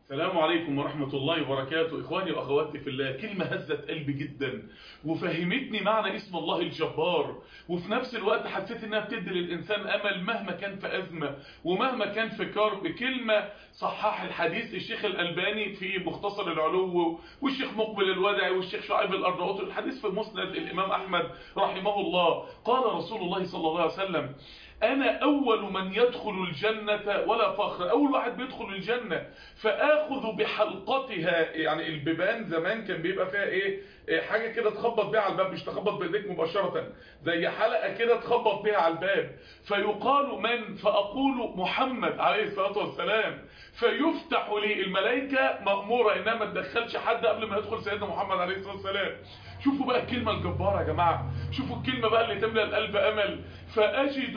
السلام عليكم ورحمة الله وبركاته إخواني وأخواتي في الله كلمة هزت قلبي جدا وفهمتني معنى اسم الله الجبار وفي نفس الوقت حسيت إنها بتدي للإنسان أمل مهما كان في أزمة ومهما كان في كرب كلمة صحح الحديث الشيخ الألباني في مختصر العلو والشيخ مقبل الودعي والشيخ شعيب الأرناؤوطي الحديث في مسند الإمام أحمد رحمه الله قال رسول الله صلى الله عليه وسلم أنا أول من يدخل الجنة ولا فخر أول واحد بيدخل الجنة فآخذ بحلقتها يعني البيبان زمان كان بيبقى فيها إيه حاجة كده تخبط بيها على الباب مش تخبط بإيديك مباشرة زي حلقة كده تخبط بيها على الباب فيقال من فأقول محمد عليه الصلاة والسلام فيفتح لي الملائكة مأمورة إنها ما تدخلش حد قبل ما يدخل سيدنا محمد عليه الصلاة والسلام شوفوا بقى الكلمة الجبارة يا جماعة شوفوا الكلمة بقى اللي تملى القلب أمل فأجد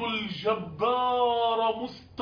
الجبار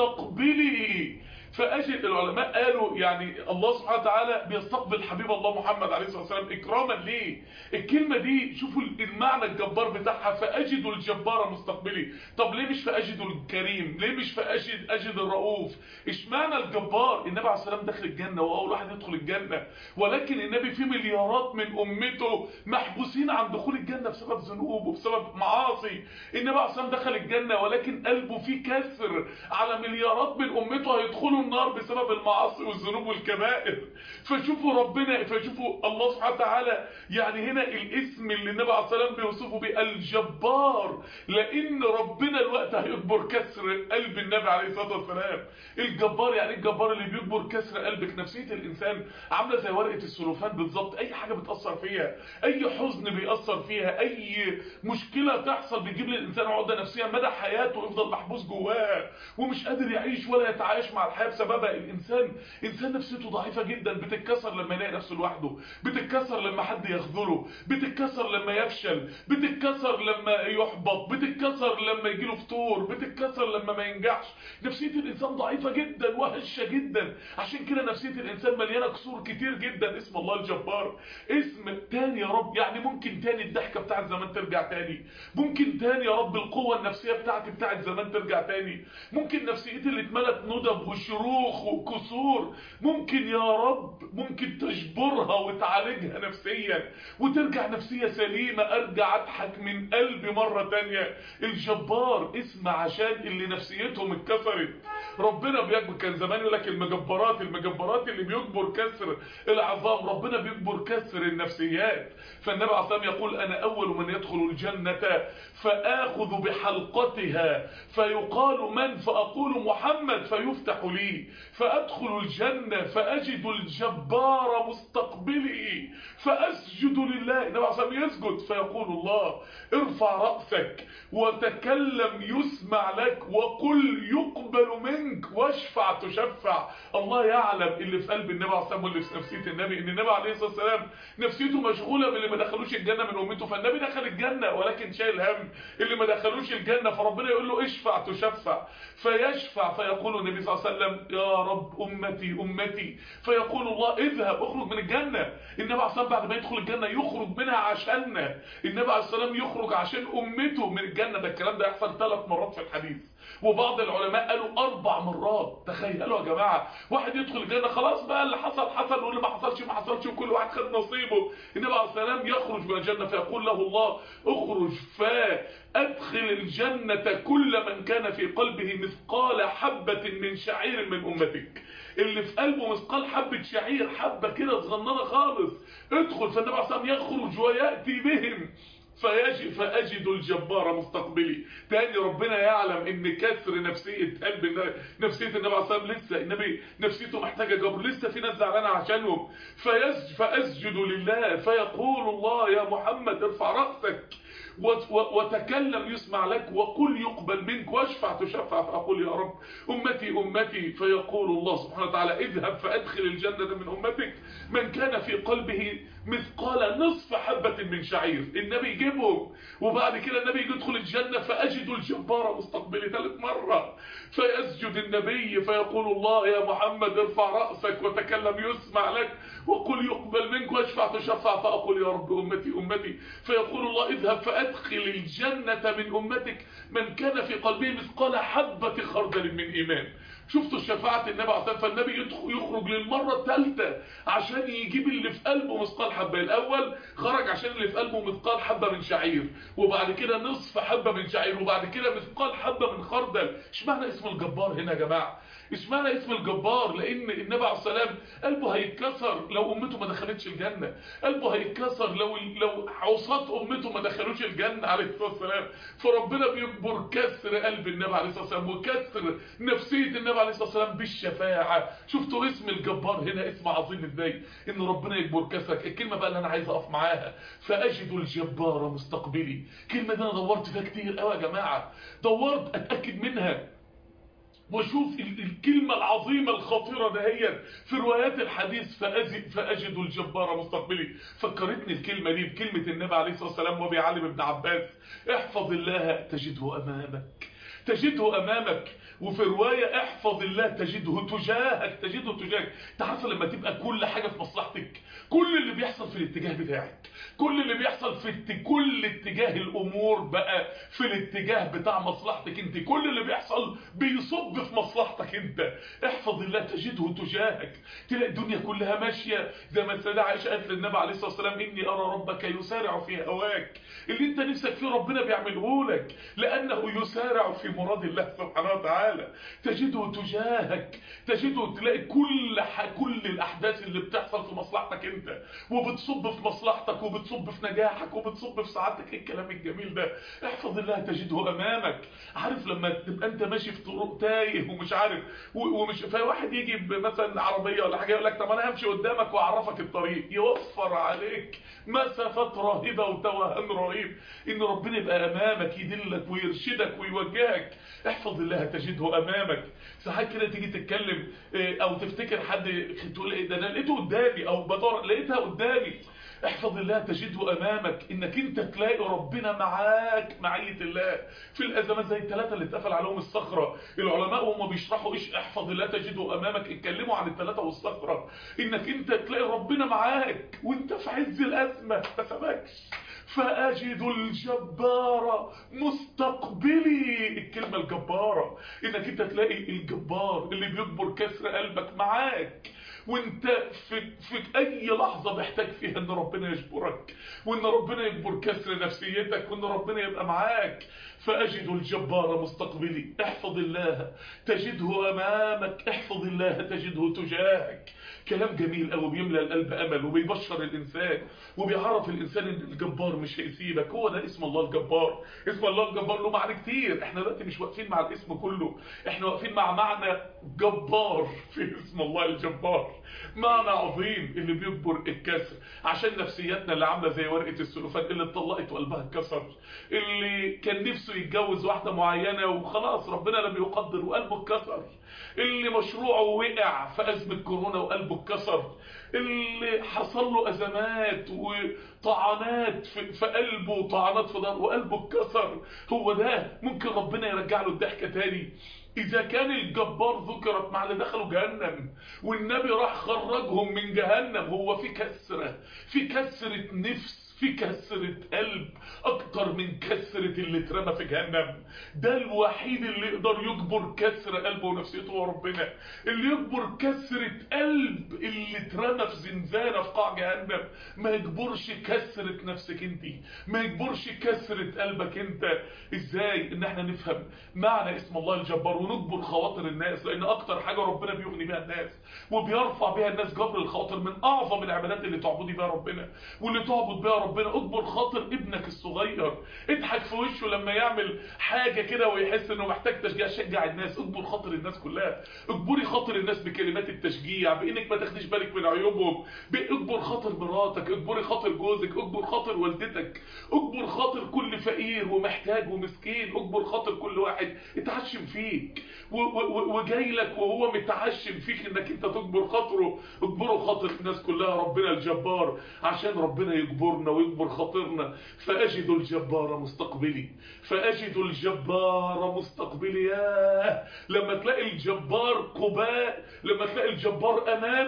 مستقبلي فأجد العلماء قالوا يعني الله سبحانه وتعالى بيستقبل حبيب الله محمد عليه الصلاة والسلام إكراما ليه الكلمة دي شوفوا المعنى الجبار بتاعها فأجد الجبار مستقبلي طب ليه مش فأجد الكريم ليه مش فأجد أجد الرؤوف اشمعنى الجبار النبي عليه الصلاة والسلام دخل الجنة وأول واحد يدخل الجنة ولكن النبي في مليارات من أمته محبوسين عن دخول الجنة بسبب ذنوب وبسبب معاصي النبي عليه الصلاة والسلام دخل الجنة ولكن قلبه فيه كسر على مليارات من أمته هيدخلوا النار بسبب المعاصي والذنوب والكبائر فشوفوا ربنا فشوفوا الله سبحانه وتعالى يعني هنا الاسم اللي النبي عليه الصلاه والسلام بيوصفه بالجبار لان ربنا الوقت هيجبر كسر قلب النبي عليه الصلاه والسلام الجبار يعني الجبار اللي بيجبر كسر قلبك نفسيه الانسان عامله زي ورقه السلوفان بالظبط اي حاجه بتاثر فيها اي حزن بيأثر فيها اي مشكله تحصل بيجيب للانسان عقده نفسيه مدى حياته يفضل محبوس جواه ومش قادر يعيش ولا يتعايش مع الحياه بسببها الانسان انسان نفسيته ضعيفه جدا بتتكسر لما يلاقي نفسه لوحده بتتكسر لما حد يخذله بتتكسر لما يفشل بتتكسر لما يحبط بتتكسر لما يجيله فطور بتتكسر لما ما ينجحش نفسيه الانسان ضعيفه جدا وهشه جدا عشان كده نفسيه الانسان مليانه كسور كتير جدا اسم الله الجبار اسم تاني يا رب يعني ممكن تاني الضحكه بتاعت زمان ترجع تاني ممكن تاني يا رب القوه النفسيه بتاعتي بتاعت زمان ترجع تاني ممكن نفسيتي اللي اتملت ندب وشروخ وكسور ممكن يا رب ممكن تجبرها وتعالجها نفسيا وترجع نفسية سليمة ارجع اضحك من قلبي مرة تانية الجبار اسم عشان اللي نفسيتهم اتكسرت ربنا بيجبر كان زمان يقول لك المجبرات المجبرات اللي بيجبر كسر العظام ربنا بيجبر كسر النفسيات فالنبي عليه الصلاه والسلام يقول انا اول من يدخل الجنة فاخذ بحلقتها فيقال من فاقول محمد فيفتح لي فادخل الجنة فاجد الجبار مستقبلي فاسجد لله النبي عليه الصلاه والسلام يسجد فيقول الله ارفع راسك وتكلم يسمع لك وقل يقبل منك واشفع تشفع الله يعلم اللي في قلب النبي عليه الصلاه والسلام واللي في نفسيه النبي ان النبي عليه الصلاه والسلام نفسيته مشغوله باللي ما دخلوش الجنه من امته فالنبي دخل الجنه ولكن شايل هم اللي ما دخلوش الجنه فربنا يقول له اشفع تشفع فيشفع فيقول النبي صلى الله عليه وسلم يا رب امتي امتي فيقول الله اذهب اخرج من الجنه النبي عليه الصلاه بعد ما يدخل الجنه يخرج منها عشاننا النبي عليه الصلاه يخرج عشان امته من الجنه ده الكلام ده يحصل ثلاث مرات في الحديث وبعض العلماء قالوا اربع مرات تخيلوا يا جماعه واحد يدخل الجنه خلاص بقى اللي حصل حصل واللي ما حصلش ما حصلش وكل واحد خد نصيبه النبي عليه السلام يخرج من الجنه فيقول له الله اخرج فادخل الجنه كل من كان في قلبه مثقال حبه من شعير من امتك اللي في قلبه مثقال حبه شعير حبه كده صغننه خالص ادخل فالنبي عليه السلام يخرج وياتي بهم فيجي فأجد الجبار مستقبلي تاني ربنا يعلم ان كسر نفسية قلب النبي نفسية النبي عليه الصلاة والسلام لسه النبي نفسيته محتاجة جبر لسه في ناس زعلانة عشانهم فيسج فأسجد لله فيقول الله يا محمد ارفع رأسك وتكلم يسمع لك وقل يقبل منك واشفع تشفع فأقول يا رب أمتي أمتي فيقول الله سبحانه وتعالى اذهب فأدخل الجنة من أمتك من كان في قلبه مثقال نصف حبة من شعير النبي يجيبهم وبعد كده النبي يدخل الجنة فأجد الجبار مستقبلي ثالث مرة فيسجد النبي فيقول الله يا محمد ارفع رأسك وتكلم يسمع لك وقل يقبل منك واشفع تشفع فأقول يا رب أمتي أمتي فيقول الله اذهب فأدخل الجنة من أمتك من كان في قلبه مثقال حبة خردل من إيمان شفتوا شفاعة النبي عليه الصلاة والسلام فالنبي يدخل يخرج للمرة الثالثة عشان يجيب اللي في قلبه مثقال حبة الأول خرج عشان اللي في قلبه مثقال حبة من شعير وبعد كده نصف حبة من شعير وبعد كده مثقال حبة من خردل اشمعنى اسم الجبار هنا يا جماعة اشمعنى اسم الجبار لان النبي عليه السلام قلبه هيتكسر لو امته ما دخلتش الجنه قلبه هيتكسر لو لو عصاة امته ما دخلوش الجنه عليه الصلاه والسلام فربنا بيجبر كسر قلب النبي عليه الصلاه والسلام وكسر نفسيه النبي عليه الصلاه والسلام بالشفاعه شفتوا اسم الجبار هنا اسم عظيم ازاي ان ربنا يجبر كسرك الكلمه بقى اللي انا عايز اقف معاها فاجد الجبار مستقبلي الكلمه دي انا دورت فيها كتير قوي يا جماعه دورت اتاكد منها وشوف الكلمة العظيمة الخطيرة دهيت في روايات الحديث فأجد, فأجد الجبار مستقبلي فكرتني الكلمة دي بكلمة النبي عليه الصلاة والسلام وبيعلم ابن عباس احفظ الله تجده أمامك تجده أمامك وفي رواية احفظ الله تجده تجاهك تجده تجاهك تعرف لما تبقى كل حاجة في مصلحتك كل اللي بيحصل في الاتجاه بتاعك كل اللي بيحصل في الت... كل اتجاه الامور بقى في الاتجاه بتاع مصلحتك انت كل اللي بيحصل بيصب في مصلحتك انت احفظ الله تجده تجاهك تلاقي الدنيا كلها ماشية زي ما السيدة عائشة قالت للنبي عليه الصلاة والسلام اني ارى ربك يسارع في هواك اللي انت نفسك فيه ربنا بيعمله لك لانه يسارع في مراد الله سبحانه وتعالى تجده تجاهك تجده تلاقي كل ح... كل الاحداث اللي بتحصل في مصلحتك انت وبتصب في مصلحتك وبتصب في نجاحك وبتصب في سعادتك ايه الكلام الجميل ده احفظ الله تجده امامك عارف لما تبقى انت ماشي في طرق تايه ومش عارف ومش فواحد يجي مثلا عربيه ولا حاجه يقول لك طب انا همشي قدامك واعرفك الطريق يوفر عليك مسافات رهيبه وتوهان رهيب ان ربنا يبقى امامك يدلك ويرشدك ويوجهك احفظ الله تجده امامك ساعات كده تيجي تتكلم او تفتكر حد تقول ايه ده انا لقيته قدامي او بدور لقيتها قدامي احفظ الله تجده امامك انك انت تلاقي ربنا معاك معية الله في الازمات زي الثلاثه اللي اتقفل عليهم الصخره العلماء وهم بيشرحوا ايش احفظ الله تجده امامك اتكلموا عن الثلاثه والصخره انك انت تلاقي ربنا معاك وانت في عز الازمه ما سابكش فأجد الجبار مستقبلي الكلمة الجبارة انك انت تلاقي الجبار اللي بيجبر كسر قلبك معاك وانت في, في اي لحظة محتاج فيها ان ربنا يجبرك وان ربنا يجبر كسر نفسيتك وان ربنا يبقى معاك فأجد الجبار مستقبلي احفظ الله تجده أمامك احفظ الله تجده تجاهك كلام جميل قوي بيملى القلب امل وبيبشر الانسان وبيعرف الانسان ان الجبار مش هيسيبك هو ده اسم الله الجبار اسم الله الجبار له معنى كتير احنا دلوقتي مش واقفين مع الاسم كله احنا واقفين مع معنى جبار في اسم الله الجبار معنى عظيم اللي بيجبر الكسر عشان نفسياتنا اللي عامله زي ورقه السلوفان اللي اتطلقت وقلبها اتكسر اللي كان نفسه يتجوز واحده معينه وخلاص ربنا لم يقدر وقلبه اتكسر اللي مشروعه وقع في أزمة كورونا وقلبه اتكسر اللي حصل له أزمات وطعنات في قلبه وطعنات في ظهره وقلبه اتكسر هو ده ممكن ربنا يرجع له الضحكة تاني إذا كان الجبار ذكرت مع اللي دخلوا جهنم والنبي راح خرجهم من جهنم هو في كسرة في كسرة نفس في كسرة قلب اكتر من كسرة اللي اترمى في جهنم ده الوحيد اللي يقدر يجبر كسر قلبه ونفسيته هو ربنا اللي يجبر كسرة قلب اللي اترمى في زنزانة في قاع جهنم ما يجبرش كسرة نفسك انت ما يجبرش كسرة قلبك انت ازاي ان احنا نفهم معنى اسم الله الجبار ونجبر خواطر الناس لان اكتر حاجة ربنا بيغني بيها الناس وبيرفع بيها الناس جبر الخواطر من اعظم العبادات اللي تعبدي بيها ربنا واللي تعبد بيها ربنا اجبر خاطر ابنك الصغير اضحك في وشه لما يعمل حاجة كده ويحس انه محتاج تشجيع شجع الناس اجبر خاطر الناس كلها اجبري خاطر الناس بكلمات التشجيع بانك ما تاخديش بالك من عيوبهم اجبر خاطر مراتك اجبري خاطر جوزك اجبر خاطر والدتك اجبر خاطر كل فقير ومحتاج ومسكين اجبر خاطر كل واحد اتعشم فيك وجاي لك وهو متعشم فيك انك انت تجبر خاطره اجبره خاطر الناس كلها ربنا الجبار عشان ربنا يجبرنا ويجبر خاطرنا فأجد الجبار مستقبلي فأجد الجبار مستقبلي ياه لما تلاقي الجبار قباء لما تلاقي الجبار أمامك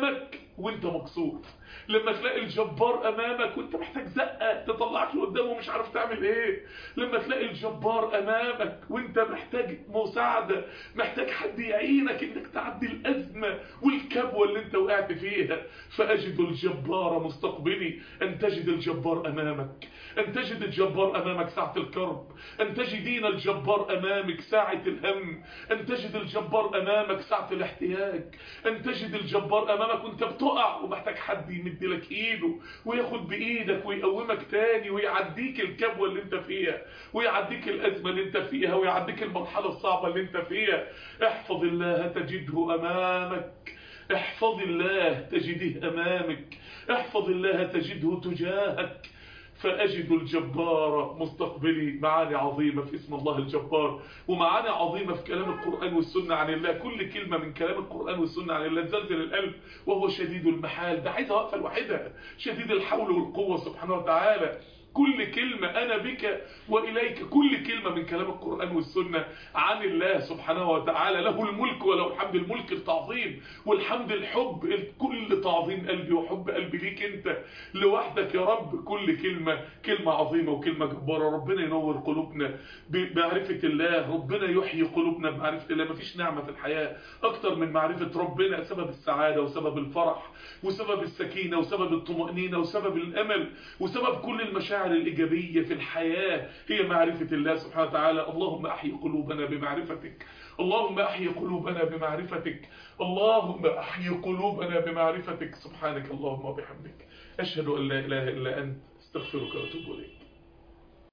وانت مكسور لما تلاقي الجبار امامك وانت محتاج زقه تطلعك لقدام ومش عارف تعمل ايه لما تلاقي الجبار امامك وانت محتاج مساعده محتاج حد يعينك انك تعدي الازمه والكبوه اللي انت وقعت فيها فاجد الجبار مستقبلي ان تجد الجبار امامك ان تجد الجبار امامك ساعه الكرب ان تجدين الجبار امامك ساعه الهم ان تجد الجبار امامك ساعه الاحتياج ان تجد الجبار امامك وانت بتقع ومحتاج حد يمد لك ايده وياخد بايدك ويقومك تاني ويعديك الكبوه اللي انت فيها ويعديك الازمه اللي انت فيها ويعديك المرحله الصعبه اللي انت فيها احفظ الله تجده امامك احفظ الله تجده امامك احفظ الله تجده تجاهك فأجد الجبار مستقبلي معاني عظيمة في اسم الله الجبار ومعاني عظيمة في كلام القرآن والسنة عن الله كل كلمة من كلام القرآن والسنة عن الله تزلزل القلب وهو شديد المحال ده عايز وقفة لوحدها شديد الحول والقوة سبحانه وتعالى كل كلمة أنا بك وإليك كل كلمة من كلام القرآن والسنة عن الله سبحانه وتعالى له الملك وله الحمد الملك التعظيم والحمد الحب كل تعظيم قلبي وحب قلبي ليك أنت لوحدك يا رب كل كلمة كلمة عظيمة وكلمة جبارة ربنا ينور قلوبنا بمعرفة الله ربنا يحيي قلوبنا بمعرفة الله مفيش نعمة في الحياة أكتر من معرفة ربنا سبب السعادة وسبب الفرح وسبب السكينة وسبب الطمأنينة وسبب الأمل وسبب كل المشاعر المشاعر الإيجابية في الحياة هي معرفة الله سبحانه وتعالى اللهم أحيي قلوبنا بمعرفتك اللهم أحيي قلوبنا بمعرفتك اللهم أحيي قلوبنا بمعرفتك سبحانك اللهم وبحمدك أشهد أن لا إله إلا أنت استغفرك وأتوب إليك